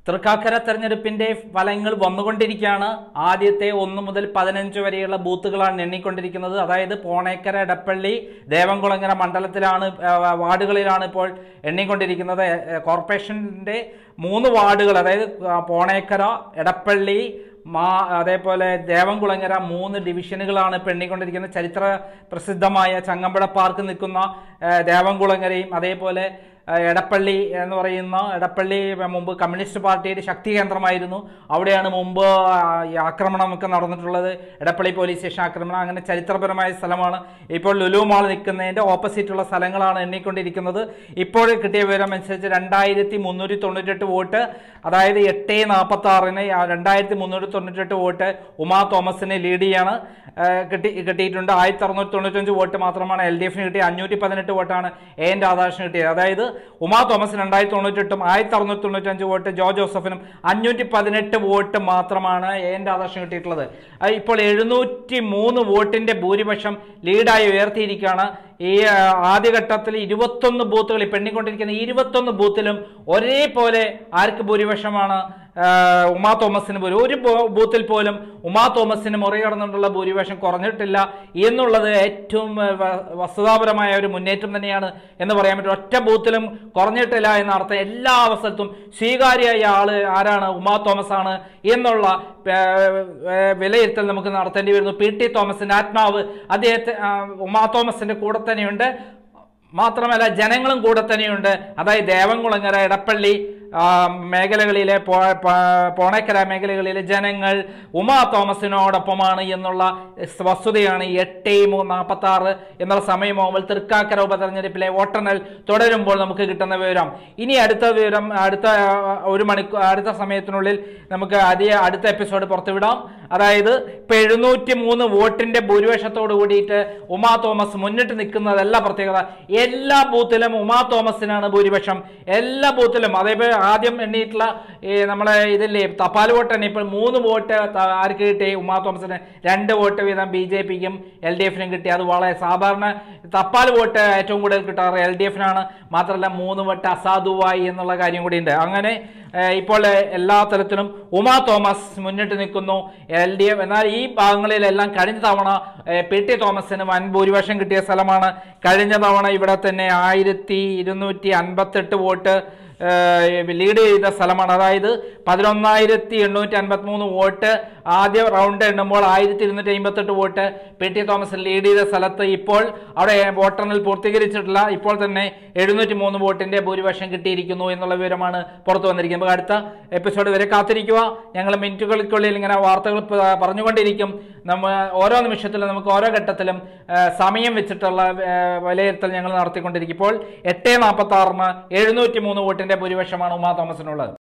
തൃക്കാക്കര തെരഞ്ഞെടുപ്പിന്റെ ഫലങ്ങൾ വന്നുകൊണ്ടിരിക്കുകയാണ് ആദ്യത്തെ ഒന്ന് മുതൽ പതിനഞ്ച് വരെയുള്ള ബൂത്തുകളാണ് എണ്ണിക്കൊണ്ടിരിക്കുന്നത് അതായത് പോണേക്കര എടപ്പള്ളി ദേവംകുളങ്ങര മണ്ഡലത്തിലാണ് ആ, വാർഡുകളിലാണ് ഇപ്പോൾ എണ്ണിക്കൊണ്ടിരിക്കുന്നത് ഏ, ഏ, കോർപ്പറേഷന്റെ മൂന്ന് വാർഡുകൾ അതായത് ആ, പോണേക്കര എടപ്പള്ളി മാ അതേപോലെ ദേവംകുളങ്ങര മൂന്ന് ഡിവിഷനുകളാണ് ഇപ്പോൾ എണ്ണിക്കൊണ്ടിരിക്കുന്നത് ചരിത്ര പ്രസിദ്ധമായ ചങ്ങമ്പുഴ പാർക്ക് നിൽക്കുന്ന ഏ, ദേവംകുളങ്ങരയും അതേപോലെ ആ, എടപ്പള്ളി എന്ന് പറയുന്ന എടപ്പള്ളി മുമ്പ് കമ്മ്യൂണിസ്റ്റ് പാർട്ടിയുടെ ശക്തി കേന്ദ്രമായിരുന്നു അവിടെയാണ് മുമ്പ് ആ, ഈ ആക്രമണമൊക്കെ നടന്നിട്ടുള്ളത് എടപ്പള്ളി പോലീസ് സ്റ്റേഷൻ ആക്രമണം അങ്ങനെ ചരിത്രപരമായ സ്ഥലമാണ് ഇപ്പോൾ ലുലു മാൾ നിൽക്കുന്നതിൻ്റെ ഓപ്പോസിറ്റുള്ള സ്ഥലങ്ങളാണ് എണ്ണിക്കൊണ്ടിരിക്കുന്നത് ഇപ്പോൾ കിട്ടിയ വിവരം അനുസരിച്ച് രണ്ടായിരത്തി മുന്നൂറ്റി തൊണ്ണൂറ്റെട്ട് വോട്ട് അതായത് എട്ട് നാൽപ്പത്തി ആറിന് രണ്ടായിരത്തി മുന്നൂറ്റി തൊണ്ണൂറ്റെട്ട് വോട്ട് ഉമാ തോമസിനെ ലീഡ് ചെയ്യാണ് ആ, കിട്ടി കിട്ടിയിട്ടുണ്ട് ആയിരത്തി അറുന്നൂറ്റി തൊണ്ണൂറ്റഞ്ച് വോട്ട് മാത്രമാണ് എൽ ഡി എഫിന് കിട്ടിയത് അഞ്ഞൂറ്റി പതിനെട്ട് വോട്ടാണ് എ എൻ രാധാകൃഷ്ണൻ കിട്ടിയത് അതായത് ഉമാ തോമസിന് രണ്ടായിരത്തി തൊണ്ണൂറ്റെട്ടും ആയിരത്തി അറുന്നൂറ്റി തൊണ്ണൂറ്റഞ്ച് വോട്ട് ജോ ജോസഫിനും അഞ്ഞൂറ്റി പതിനെട്ട് വോട്ട് മാത്രമാണ് എ എൻ രാധാകൃഷ്ണൻ കിട്ടിയിട്ടുള്ളത് അത് ഇപ്പോൾ എഴുന്നൂറ്റി മൂന്ന് വോട്ടിന്റെ ഭൂരിപക്ഷം ലീഡായി ഉയർത്തിയിരിക്കുകയാണ് ഈ ആ, ആദ്യഘട്ടത്തിൽ ഇരുപത്തൊന്ന് ബൂത്തുകൾ ഇപ്പം എണ്ണിക്കൊണ്ടിരിക്കുന്ന ഈ ഇരുപത്തൊന്ന് ബൂത്തിലും ഒരേപോലെ ആർക്ക് ഭൂരിപക്ഷമാണ് ആ, ഉമാ തോമസിന് പോലും ഒരു ബോ- ബൂത്തിൽ പോലും ഉമാ തോമസിന് മുറികടന്നുകൊണ്ടുള്ള ഭൂരിപക്ഷം കുറഞ്ഞിട്ടില്ല എന്നുള്ളത് ഏറ്റവും ആ, വ- വസ്തുതാപരമായ ഒരു മുന്നേറ്റം തന്നെയാണ് എന്ന് പറയാൻ പറ്റും ഒറ്റ ബൂത്തിലും കുറഞ്ഞിട്ടില്ല എന്ന അർത്ഥം എല്ലാ അവസരത്തും സ്വീകാര്യമായ ആള് ആരാണ് ഉമാ തോമസ് ആണ് എന്നുള്ള ആ, ആ, വിലയിരുത്തൽ നമുക്ക് നടത്തേണ്ടി വരുന്നു പി ടി തോമസിന്റെ ആത്മാവ് അദ്ദേഹത്തെ ആ, ഉമാ തോമസിന്റെ കൂടെ തന്നെയുണ്ട് മാത്രമല്ല ജനങ്ങളും കൂടെ തന്നെയുണ്ട് അതായത് ദേവംകുളങ്ങര എടപ്പള്ളി ആ, മേഖലകളിലെ പോ- പ- പോണേക്കര മേഖലകളിലെ ജനങ്ങൾ ഉമാ തോമസിനോടൊപ്പമാണ് എന്നുള്ള വസ്തുതയാണ് എട്ട് നാൽപ്പത്തി ആറ് എന്നുള്ള സമയമാകുമ്പോൾ തൃക്കാക്കര ഉപതെരഞ്ഞെടുപ്പിലെ വോട്ടെണ്ണൽ തുടരുമ്പോൾ നമുക്ക് കിട്ടുന്ന വിവരം ഇനി അടുത്ത വിവരം അടുത്ത ആ, ഒരു മണിക്കൂർ അടുത്ത സമയത്തിനുള്ളിൽ നമുക്ക് അധിക അടുത്ത എപ്പിസോഡ് പുറത്തുവിടാം അതായത് ഇപ്പൊ എഴുന്നൂറ്റി മൂന്ന് വോട്ടിന്റെ ഭൂരിപക്ഷത്തോട് കൂടിയിട്ട് ഉമാ തോമസ് മുന്നിട്ട് നിൽക്കുന്നതല്ല പ്രത്യേകത എല്ലാ ബൂത്തിലും ഉമാ തോമസിനാണ് ഭൂരിപക്ഷം എല്ലാ ബൂത്തിലും അതേപോലെ ആദ്യം എണ്ണിയിട്ടുള്ള ഈ നമ്മളെ ഇതില്ലേ തപാൽ വോട്ട് എണ്ണി ഇപ്പോൾ മൂന്ന് വോട്ട് ത- ആർക്ക് കിട്ടി ഉമാ തോമസിന് രണ്ട് വോട്ട് വീതം ബി ജെ പിക്കും എൽ ഡി എഫിനും കിട്ടി അത് വളരെ സാധാരണ തപാൽ വോട്ട് ഏറ്റവും കൂടുതൽ കിട്ടാറ് എൽ ഡി എഫിനാണ് മാത്രമല്ല മൂന്ന് വോട്ട് അസാധുവായി എന്നുള്ള കാര്യം കൂടിയുണ്ട് അങ്ങനെ ഏഹ്, ഇപ്പോൾ ഏഹ്, എല്ലാ തലത്തിലും ഉമാ തോമസ് മുന്നിട്ട് നിൽക്കുന്നു എൽ ഡി എഫ് എന്നാൽ ഈ ഭാഗങ്ങളിലെല്ലാം കഴിഞ്ഞ തവണ ഏഹ്, പി ടി തോമസിന് വൻ ഭൂരിപക്ഷം കിട്ടിയ സ്ഥലമാണ് കഴിഞ്ഞ തവണ ഇവിടെ തന്നെ ആയിരത്തി ഇരുന്നൂറ്റി അൻപത്തെട്ട് വോട്ട് ഏഹ്, ലീഡ് ചെയ്ത സ്ഥലമാണ് അതായത് പതിനൊന്നായിരത്തി എണ്ണൂറ്റി അൻപത്തി മൂന്ന് വോട്ട് ആദ്യ റൗണ്ട് എണ്ണുമ്പോൾ ആയിരത്തി ഇരുന്നൂറ്റി അമ്പത്തെട്ട് vote P T Thomas lead ചെയ്ത സ്ഥലത്ത് ഇപ്പോൾ അവിടെ വോട്ടെണ്ണൽ പൂർത്തീകരിച്ചിട്ടില്ല ഇപ്പോൾ തന്നെ എഴുന്നൂറ്റി മൂന്ന് വോട്ടിന്റെ ഭൂരിപക്ഷം കിട്ടിയിരിക്കുന്നു എന്നുള്ള വിവരമാണ് പുറത്തു വന്നിരിക്കുന്നത് നമുക്ക് അടുത്ത എപ്പിസോഡ് വരെ കാത്തിരിക്കുക ഞങ്ങൾ മിനിറ്റുകൾക്കുള്ളിൽ ഇങ്ങനെ വാർത്തകൾ പ- പറഞ്ഞുകൊണ്ടിരിക്കും നമ്മ ഓരോ നിമിഷത്തിലും നമുക്ക് ഓരോ ഘട്ടത്തിലും ആ, സമയം വെച്ചിട്ടുള്ള ആ, വിലയിരുത്തൽ ഞങ്ങൾ നടത്തിക്കൊണ്ടിരിക്കും ഇപ്പോൾ എട്ട് നാൽപ്പത്തി ആറിന് എഴുന്നൂറ്റി മൂന്ന് വോട്ടിന്റെ ഭൂരിപക്ഷമാണ് ഉമാ തോമസിനുള്ളത്